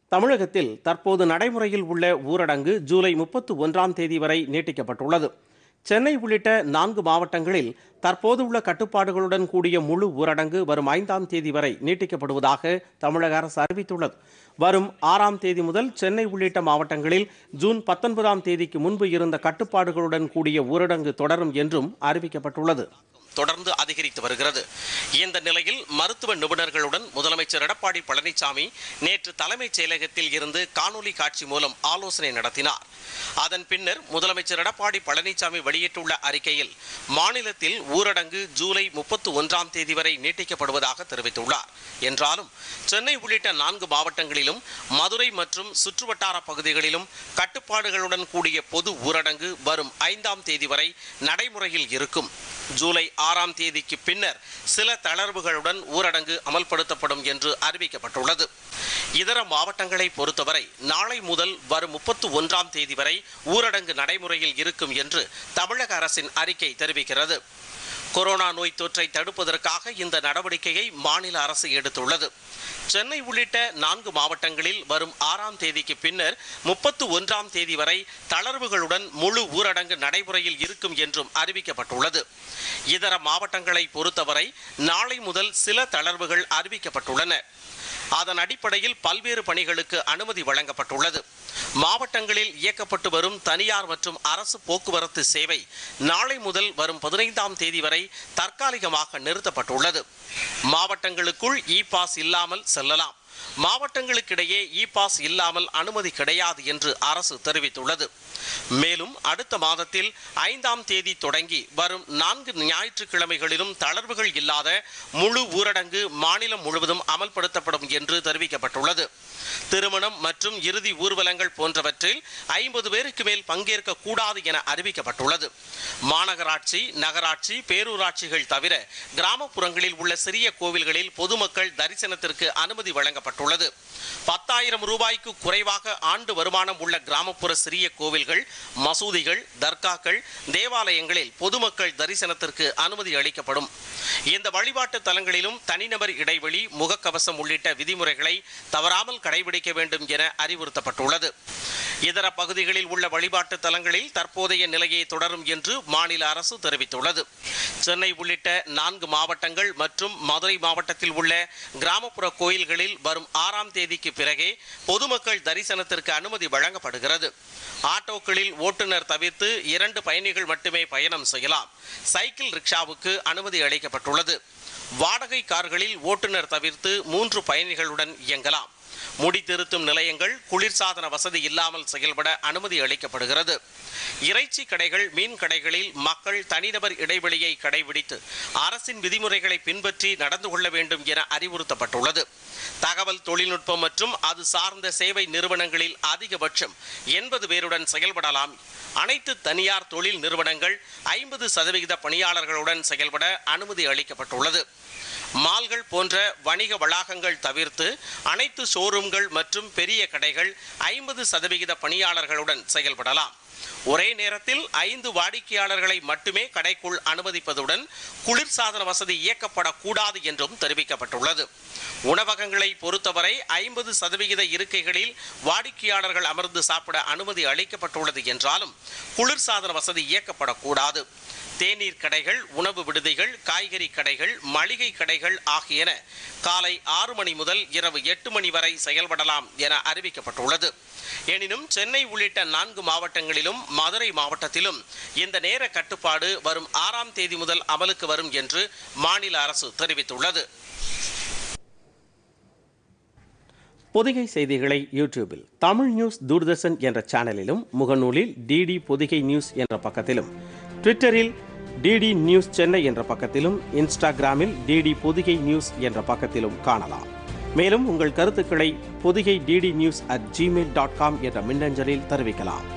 தமிழகத்தில் தற்போது நடைமுறையில் உள்ள ஊரடங்கு ஜூலை முப்பத்து ஒன்றாம் தேதி வரை நீட்டிக்கப்பட்டுள்ளது சென்னை உள்ளிட்ட நான்கு மாவட்டங்களில் தற்போது உள்ள கட்டுப்பாடுகளுடன் கூடிய முழு ஊரடங்கு வரும் ஐந்தாம் தேதி வரை நீட்டிக்கப்படுவதாக தமிழக அரசு அறிவித்துள்ளது வரும் ஆறாம் தேதி முதல் சென்னை உள்ளிட்ட மாவட்டங்களில் ஜூன் பத்தொன்பதாம் தேதிக்கு முன்பு இருந்த கட்டுப்பாடுகளுடன் கூடிய ஊரடங்கு தொடரும் என்றும் அறிவிக்கப்பட்டுள்ளது தொடர்ந்து அதிகரித்து வருகிறது இந்த நிலையில் மருத்துவ நிபுணர்களுடன் முதலமைச்சர் எடப்பாடி பழனிசாமி நேற்று தலைமைச் செயலகத்தில் இருந்து காணொலி காட்சி மூலம் ஆலோசனை நடத்தினார் அதன் பின்னர் முதலமைச்சர் எடப்பாடி பழனிசாமி வெளியிட்டுள்ள அறிக்கையில் மாநிலத்தில் ஊரடங்கு ஜூலை முப்பத்து ஒன்றாம் தேதி வரை நீட்டிக்கப்படுவதாக தெரிவித்துள்ளார் என்றாலும் சென்னை உள்ளிட்ட நான்கு மாவட்டங்களிலும் மதுரை மற்றும் சுற்றுவட்டார பகுதிகளிலும் கட்டுப்பாடுகளுடன் கூடிய பொது ஊரடங்கு வரும் ஐந்தாம் தேதி வரை நடைமுறையில் இருக்கும் ஜூலை ஆறாம் தேதிக்கு பின்னர் சில தளர்வுகளுடன் ஊரடங்கு அமல்படுத்தப்படும் என்று அறிவிக்கப்பட்டுள்ளது இதர மாவட்டங்களை பொறுத்தவரை நாளை முதல் வரும் முப்பத்து ஒன்றாம் தேதி வரை ஊரடங்கு நடைமுறையில் இருக்கும் என்று தமிழக அரசின் அறிக்கை தெரிவிக்கிறது கொரோனா நோய் தொற்றை தடுப்பதற்காக இந்த நடவடிக்கையை மாநில அரசு எடுத்துள்ளது சென்னை உள்ளிட்ட நான்கு மாவட்டங்களில் வரும் ஆறாம் தேதிக்கு பின்னர் முப்பத்து ஒன்றாம் தேதி வரை தளர்வுகளுடன் முழு ஊரடங்கு நடைமுறையில் இருக்கும் என்றும் அறிவிக்கப்பட்டுள்ளது இதர மாவட்டங்களை பொறுத்தவரை நாளை முதல் சில தளர்வுகள் அறிவிக்கப்பட்டுள்ளன அதன் அடிப்படையில் பல்வேறு பணிகளுக்கு அனுமதி வழங்கப்பட்டுள்ளது மாவட்டங்களில் இயக்கப்பட்டு வரும் தனியார் மற்றும் அரசு போக்குவரத்து சேவை நாளை முதல் வரும் பதினைந்தாம் தேதி வரை தற்காலிகமாக நிறுத்தப்பட்டுள்ளது மாவட்டங்களுக்குள் இ பாஸ் இல்லாமல் செல்லலாம் மாவட்டங்களுக்கிடையே இ பாஸ் இல்லாமல் அனுமதி கிடையாது என்று அரசு தெரிவித்துள்ளது மேலும் அடுத்த மாதத்தில் ஐந்தாம் தேதி தொடங்கி வரும் நான்கு ஞாயிற்றுக்கிழமைகளிலும் தளர்வுகள் இல்லாத முழு ஊரடங்கு மாநிலம் முழுவதும் அமல்படுத்தப்படும் என்று தெரிவிக்கப்பட்டுள்ளது திருமணம் மற்றும் இறுதி ஊர்வலங்கள் போன்றவற்றில் ஐம்பது பேருக்கு மேல் பங்கேற்க கூடாது என அறிவிக்கப்பட்டுள்ளது மாநகராட்சி நகராட்சி பேரூராட்சிகள் தவிர கிராமப்புறங்களில் உள்ள சிறிய கோவில்களில் பொதுமக்கள் தரிசனத்திற்கு அனுமதி வழங்கப்பட்டுள்ளது பத்தாயிரம் ரூபாய்க்கு குறைவாக ஆண்டு வருமானம் உள்ள கிராமப்புற சிறிய கோவில்கள் மசூதிகள் தர்காக்கள் தேவாலயங்களில் பொதுமக்கள் தரிசனத்திற்கு அனுமதி அளிக்கப்படும் இந்த வழிபாட்டு தலங்களிலும் தனிநபர் இடைவெளி முகக்கவசம் உள்ளிட்ட விதிமுறைகளை தவறாமல் கடைபிடிக்க வேண்டும் என அறிவுறுத்தப்பட்டுள்ளது இதர பகுதிகளில் உள்ள வழிபாட்டு தலங்களில் தற்போதைய நிலையை தொடரும் என்று மாநில அரசு தெரிவித்துள்ளது சென்னை உள்ளிட்ட நான்கு மாவட்டங்கள் மற்றும் மதுரை மாவட்டத்தில் உள்ள கிராமப்புற கோயில்களில் வரும் ஆறாம் தேதிக்கு பிறகே பொதுமக்கள் தரிசனத்திற்கு அனுமதி வழங்கப்படுகிறது ஆட்டோக்களில் ஓட்டுநர் தவிர்த்து இரண்டு பயணிகள் மட்டுமே பயணம் செய்யலாம் சைக்கிள் ரிக்ஷாவுக்கு அனுமதி அளிக்கப்பட்டுள்ளது வாடகை கார்களில் ஓட்டுநர் தவிர்த்து மூன்று பயணிகளுடன் இயங்கலாம் முடி திருத்தும் நிலையங்கள் குளிர்சாதன வசதி இல்லாமல் செயல்பட அனுமதி அளிக்கப்படுகிறது இறைச்சி கடைகள் மீன் கடைகளில் மக்கள் தனிநபர் இடைவெளியை கடைபிடித்து அரசின் விதிமுறைகளை பின்பற்றி நடந்து கொள்ள வேண்டும் என அறிவுறுத்தப்பட்டுள்ளது தகவல் தொழில்நுட்பம் மற்றும் அது சார்ந்த சேவை நிறுவனங்களில் அதிகபட்சம் எண்பது பேருடன் செயல்படலாம் அனைத்து தனியார் தொழில் நிறுவனங்கள் ஐம்பது சதவிகித பணியாளர்களுடன் செயல்பட அனுமதி அளிக்கப்பட்டுள்ளது மால்கள் போன்ற வணிக வளாகங்கள் தவிர்த்து அனைத்து ஷோரூம்கள் மற்றும் பெரிய கடைகள் ஐம்பது சதவிகித பணியாளர்களுடன் செயல்படலாம் ஒரே நேரத்தில் ஐந்து வாடிக்கையாளர்களை மட்டுமே கடைக்குள் அனுமதிப்பதுடன் குளிர்சாதன வசதி இயக்கப்படக்கூடாது என்றும் தெரிவிக்கப்பட்டுள்ளது உணவகங்களை பொறுத்தவரை ஐம்பது சதவிகித இருக்கைகளில் வாடிக்கையாளர்கள் அமர்ந்து சாப்பிட அனுமதி அளிக்கப்பட்டுள்ளது என்றாலும் குளிர்சாதன வசதி இயக்கப்படக்கூடாது தேநீர் கடைகள் உணவு விடுதிகள் காய்கறி கடைகள் மளிகை கடைகள் ஆகியன காலை ஆறு மணி முதல் இரவு எட்டு மணி வரை செயல்படலாம் என அறிவிக்கப்பட்டுள்ளது எனினும் சென்னை உள்ளிட்ட நான்கு மாவட்டங்களிலும் மதுரை மாவட்டத்திலும் இந்த நேர கட்டுப்பாடு வரும் ஆறாம் தேதி முதல் அமலுக்கு வரும் என்று மாநில அரசு தெரிவித்துள்ளது பொதிகை செய்திகளை யூடியூபில் தமிழ் நியூஸ் தூர்தர்ஷன் என்ற சேனலிலும் முகநூலில் டிடி பொதிகை நியூஸ் என்ற பக்கத்திலும் ட்விட்டரில் டிடி நியூஸ் சென்னை என்ற பக்கத்திலும் இன்ஸ்டாகிராமில் டிடி பொதிகை நியூஸ் என்ற பக்கத்திலும் காணலாம் மேலும் உங்கள் கருத்துக்களை Podhigai DD news at Gmail dot com என்ற மின்னஞ்சலில் தெரிவிக்கலாம்